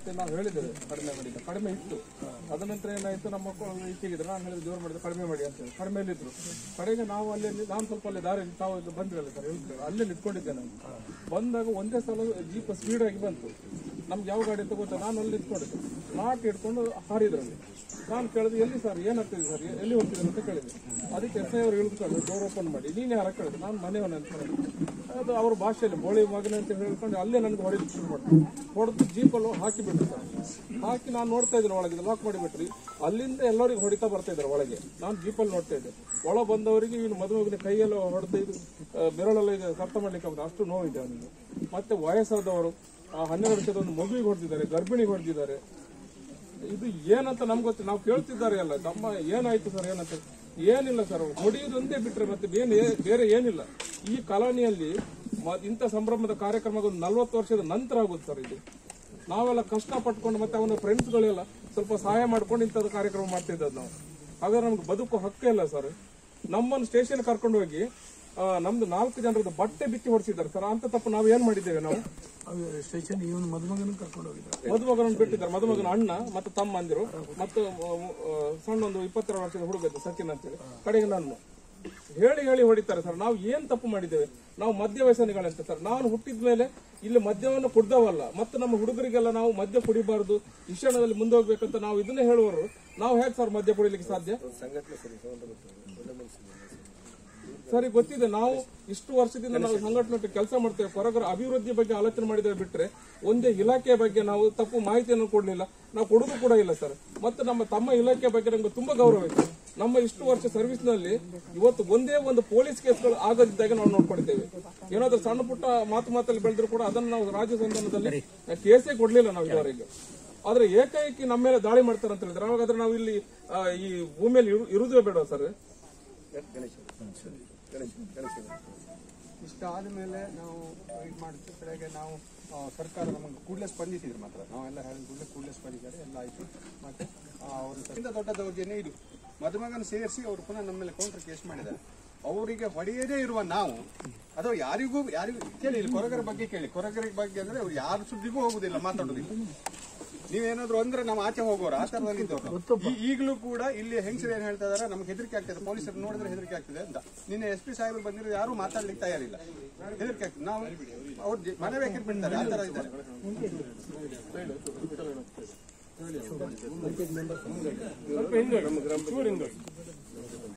ಮತ್ತೆ ನಾವು ಹೇಳಿದ್ದೇವೆ ಕಡಿಮೆ ಮಾಡಿ ಅಂತ. ಕಡಿಮೆ ಇತ್ತು ಅದ ನಂತರ ಏನಾಯ್ತು ನಮ್ಮ ಮಕ್ಕಳು ಇಟ್ಟಿಗಿದ್ರು ನಾನು ಹೇಳಿದ್ರೆ ಜೋರು ಮಾಡಿದ್ರೆ ಕಡಿಮೆ ಮಾಡಿ ಅಂತ ಹೇಳಿ ಕಡಿಮೆ ಇದ್ರು ಕಡೆಗೆ ನಾವು ಅಲ್ಲಿ ನಾನು ಸ್ವಲ್ಪ ಅಲ್ಲಿ ದಾರಿ ತಾವು ಇಲ್ಲಿ ಬಂದ್ರಲ್ಲ ಸರ್ ಹೇಳಿದ್ರು ಅಲ್ಲೇ ನಿಂತ್ಕೊಂಡಿದ್ದೆ ನಾನು ಬಂದಾಗ ಒಂದೇ ಸಲ ಜೀಪ್ ಸ್ಪೀಡ್ ಆಗಿ ಬಂತು ನಮ್ಗೆ ಯಾವ ಗಾಡಿ ಅಂತ ಗೊತ್ತಾ ನಾನು ಅಲ್ಲಿ ನಿಂತ್ಕೊಂಡಿದ್ದೆ ನಾಟ್ ಇಟ್ಕೊಂಡು ಹಾರಿದ್ರಲ್ಲಿ ನಾನು ಕೇಳಿದೆ ಎಲ್ಲಿ ಸರ್ ಏನಾಗ್ತಿದೆ ಸರ್ ಎಲ್ಲಿ ಹೋಗ್ತಿದೆ ಅಂತ ಕೇಳಿದೆ ಅದಕ್ಕೆ ಎಸ್ ಐ ಅವರು ಇಳಿದುಕೊಂಡು ಡೋರ್ ಓಪನ್ ಮಾಡಿ ನೀನು ಯಾರ ಕೇಳಿದೆ ನಾನು ಮನೆಯವನ ಅಂತ ಹೇಳಿದೆ. ಅದು ಅವ್ರ ಭಾಷೆಯಲ್ಲಿ ಬೋಳಿ ಮಗನ ಅಂತ ಹೇಳ್ಕೊಂಡು ಅಲ್ಲೇ ನನಗೆ ಹೊಡೆದು ಶುರು ಮಾಡ್ತಾರೆ ಹೊಡೆದು ಜೀಪಲ್ಲಿ ಹಾಕಿ ಬಿಟ್ರು ಸರ್ ಹಾಕಿ ನಾನು ನೋಡ್ತಾ ಇದ್ದೀನಿ ಒಳಗೆ ಲಾಕ್ ಮಾಡಿಬಿಟ್ರಿ ಅಲ್ಲಿಂದ ಎಲ್ಲರಿಗೂ ಹೊಡಿತಾ ಬರ್ತಾ ಇದ್ದಾರೆ ಒಳಗೆ ನಾನು ಜೀಪಲ್ಲಿ ನೋಡ್ತಾ ಇದ್ದೆ ಒಳ ಬಂದವರಿಗೆ ಇನ್ನು ಮದುವೆಗಿನ ಕೈಯೆಲ್ಲ ಹೊಡೆದು ಇದು ಆ, ಬೆರಳೆಲ್ಲ ಇದೆ ಸತ್ತ ಮಾಡ್ಲಿಕ್ಕೆ ಆಗುತ್ತೆ ಅಷ್ಟು ನೋವಿದೆ ಅವನಿಗೆ ಮತ್ತೆ ವಯಸ್ಸಾದವರು ಆ ಹನ್ನೆರಡು ವರ್ಷದ ಒಂದು ಮಗುವಿಗೆ ಹೊಡೆದಿದ್ದಾರೆ ಗರ್ಭಿಣಿಗೆ ಹೊಡೆದಿದ್ದಾರೆ ಇದು ಏನಂತ ನಮ್ಗೆ ಗೊತ್ತಿಲ್ಲ ನಾವು ಕೇಳ್ತಿದ್ದಾರೆ ಅಲ್ಲ ತಮ್ಮ ಏನಾಯ್ತು ಸರ್ ಏನಂತ ಏನಿಲ್ಲ ಸರ್ ಹೊಡೆಯೋದೊಂದೇ ಬಿಟ್ರೆ ಮತ್ತೆ ಬೇರೆ ಬೇರೆ ಏನಿಲ್ಲ ಈ ಕಾಲೋನಿಯಲ್ಲಿ ಮ- ಇಂಥ ಸಂಭ್ರಮದ ಕಾರ್ಯಕ್ರಮ ಒಂದು ನಲ್ವತ್ತು ವರ್ಷದ ನಂತರ ಆಗುತ್ತೆ ಸರ್ ಇದು ನಾವೆಲ್ಲ ಕಷ್ಟ ಪಟ್ಕೊಂಡು ಮತ್ತೆ ಅವನ ಫ್ರೆಂಡ್ಸ್ಗಳೆಲ್ಲ ಸ್ವಲ್ಪ ಸಹಾಯ ಮಾಡ್ಕೊಂಡು ಇಂಥದ್ದು ಕಾರ್ಯಕ್ರಮ ಮಾಡ್ತಿದ್ದದ್ದು ನಾವು ಹಾಗಾದ್ರೆ ನಮ್ಗೆ ಬದುಕು ಹಕ್ಕೇ ಇಲ್ಲ ಸರ್ ನಮ್ಮನ್ನು ಸ್ಟೇಷನ್ ಕರ್ಕೊಂಡು ಹೋಗಿ ಆ, ನಮ್ದು ನಾಲ್ಕು ಜನರದ್ದು ಬಟ್ಟೆ ಬಿಚ್ಚಿ ಹೊಡಿಸಿದ್ದಾರೆ ಸರ್ ಅಂತ ತಪ್ಪು ನಾವು ಏನ್ ಮಾಡಿದ್ದೇವೆ ನಾವು ಸ್ಟೇಷನ್ ಇವನು ಮದುಮಗನ ಕರ್ಕೊಂಡು ಹೋಗಿದ್ದಾರೆ ಮದುಮಗನನ್ನು ಬಿಟ್ಟಿದ್ದಾರೆ ಮದುಮಗನ ಅಣ್ಣ ಮತ್ತು ತಮ್ಮ ಅಂದಿರು ಮತ್ತು ಆ, ಆ, ಸಣ್ಣ ಒಂದು ಇಪ್ಪತ್ತೆರಡು ವರ್ಷದ ಹುಡುಗ ಇದ್ದ ಸಚಿನ್ ಅಂತೇಳಿ ಕಡೆಗೆ ನಾನು ಹೇಳಿ ಹೇಳಿ ಹೊಡಿತಾರೆ ಸರ್ ನಾವು ಏನ್ ತಪ್ಪು ಮಾಡಿದ್ದೇವೆ ನಾವು ಮದ್ಯ ವ್ಯಸನಿಗಳಂತ ಸರ್ ನಾನು ಹುಟ್ಟಿದ ಮೇಲೆ ಇಲ್ಲಿ ಮದ್ಯವನ್ನು ಕುಡ್ದವಲ್ಲ ಮತ್ತು ನಮ್ಮ ಹುಡುಗರಿಗೆಲ್ಲ ನಾವು ಮದ್ಯ ಕುಡಿಬಾರದು ಶಿಕ್ಷಣದಲ್ಲಿ ಮುಂದೆ ಹೋಗ್ಬೇಕಂತ ನಾವು ಇದನ್ನೇ ಹೇಳುವರು ನಾವು ಹೇಗೆ ಸರ್ ಮದ್ಯ ಕುಡಿಲಿಕ್ಕೆ ಸಾಧ್ಯ ಸರಿ ಗೊತ್ತಿದೆ ನಾವು ಇಷ್ಟು ವರ್ಷದಿಂದ ನಾವು ಸಂಘಟನೆ ಕೆಲಸ ಮಾಡ್ತೇವೆ ಕೊರಗರ ಅಭಿವೃದ್ಧಿ ಬಗ್ಗೆ ಆಲೋಚನೆ ಮಾಡಿದ್ದೇವೆ ಬಿಟ್ರೆ ಒಂದೇ ಇಲಾಖೆಯ ಬಗ್ಗೆ ನಾವು ತಪ್ಪು ಮಾಹಿತಿಯನ್ನು ಕೊಡಲಿಲ್ಲ ನಾವು ಕೊಡುದು ಕೂಡ ಇಲ್ಲ ಸರ್ ಮತ್ತೆ ನಮ್ಮ ತಮ್ಮ ಇಲಾಖೆ ಬಗ್ಗೆ ನಮ್ಗೆ ತುಂಬಾ ಗೌರವ ಇದೆ ನಮ್ಮ ಇಷ್ಟು ವರ್ಷ ಸರ್ವಿಸ್ ನಲ್ಲಿ ಇವತ್ತು ಒಂದೇ ಒಂದು ಪೊಲೀಸ್ ಕೇಸ್ಗಳು ಆಗದಿದ್ದಾಗ ನಾವು ನೋಡ್ಕೊಂಡಿದ್ದೇವೆ ಏನಾದ್ರೂ ಸಣ್ಣ ಪುಟ್ಟ ಮಾತು ಮಾತಲ್ಲಿ ಬೆಳೆದ್ರು ಕೂಡ ಅದನ್ನು ನಾವು ರಾಜ್ಯ ಸಂಧಾನದಲ್ಲಿ ಕೇಸೇ ಕೊಡ್ಲಿಲ್ಲ ನಾವು ಇದುವರೆಗೆ ಆದ್ರೆ ಏಕಾಏಕಿ ನಮ್ಮ ಮೇಲೆ ದಾಳಿ ಮಾಡ್ತಾರೆ ಅಂತ ಹೇಳಿದ್ರೆ ಅವಾಗಾದ್ರೆ ನಾವು ಇಲ್ಲಿ ಆ, ಈ ಭೂಮಿಯಲ್ಲಿ ಇರು- ಇರುವುದೇ ಬೇಡ ಸರ್ ಇಷ್ಟಾದ ಮೇಲೆ ನಾವು ಇದು ಮಾಡಿದ ಕಡೆಗೆ ನಾವು ಆ, ಸರ್ಕಾರ ನಮಗೆ ಕೂಡಲೇ ಸ್ಪಂದಿಸಿದ್ರು ಮಾತ್ರ ನಾವೆಲ್ಲ ಹೇಳಿದ ಕೂಡಲೇ ಕೂಡಲೇ ಸ್ಪಂದಿಸಿದ್ದಾರೆ ಎಲ್ಲ ಆಯಿತು ಮತ್ತೆ ಆ, ಅವರು ಇಂಥ ದೊಡ್ಡ ದೌರ್ಜನ್ಯ ಇದು ಮದುಮಗನ ಸೇರಿಸಿ ಅವರು ಪುನಃ ನಮ್ಮ ಮೇಲೆ ಕೌಂಟರ್ ಕೇಸ್ ಮಾಡಿದ್ದಾರೆ ಅವರಿಗೆ ಹೊಡೆಯದೇ ಇರುವ ನಾವು ಅಥವಾ ಯಾರಿಗೂ ಯಾರಿಗೂ ಕೇಳಿ ಇಲ್ಲಿ ಕೊರಗರ ಬಗ್ಗೆ ಕೇಳಿ ಕೊರಗರ ಬಗ್ಗೆ ಅಂದ್ರೆ ಅವ್ರು ಯಾರ ಸುದ್ದಿಗೂ ಹೋಗುದಿಲ್ಲ ಮಾತಾಡೋದಿಲ್ಲ ನೀವೇನಾದ್ರು ಅಂದ್ರೆ ನಾವು ಆಚೆ ಹೋಗೋರು ಆ ತರದಲ್ಲಿ ಇದ್ದವ್ರು ಈ- ಈಗಲೂ ಕೂಡ ಇಲ್ಲಿ ಹೆಂಗಸರು ಏನ್ ಹೇಳ್ತಾ ಇದಾರೆ ನಮ್ಗೆ ಹೆದರಿಕೆ ಆಗ್ತದೆ ಪೊಲೀಸರು ನೋಡಿದ್ರೆ ಹೆದರಿಕೆ ಆಗ್ತದೆ ಅಂತ ನಿನ್ನೆ ಎಸ್ ಪಿ ಸಾಹೇಬರು ಬಂದಿರೋ ಯಾರು ಮಾತಾಡ್ಲಿಕ್ಕೆ ತಯಾರಿಲ್ಲ ಹೆದರಿಕೆ ಆಗ್ತದೆ ನಾವು ಅವ್ರ ಜ- ಮನವೇ ಬಿಡ್ತಾರೆ ಆ ತರ ಇದ್ದಾರೆ ಸ್ವಲ್ಪ ಹಿಂದೆ ಚೂರು ಹಿಂದೆ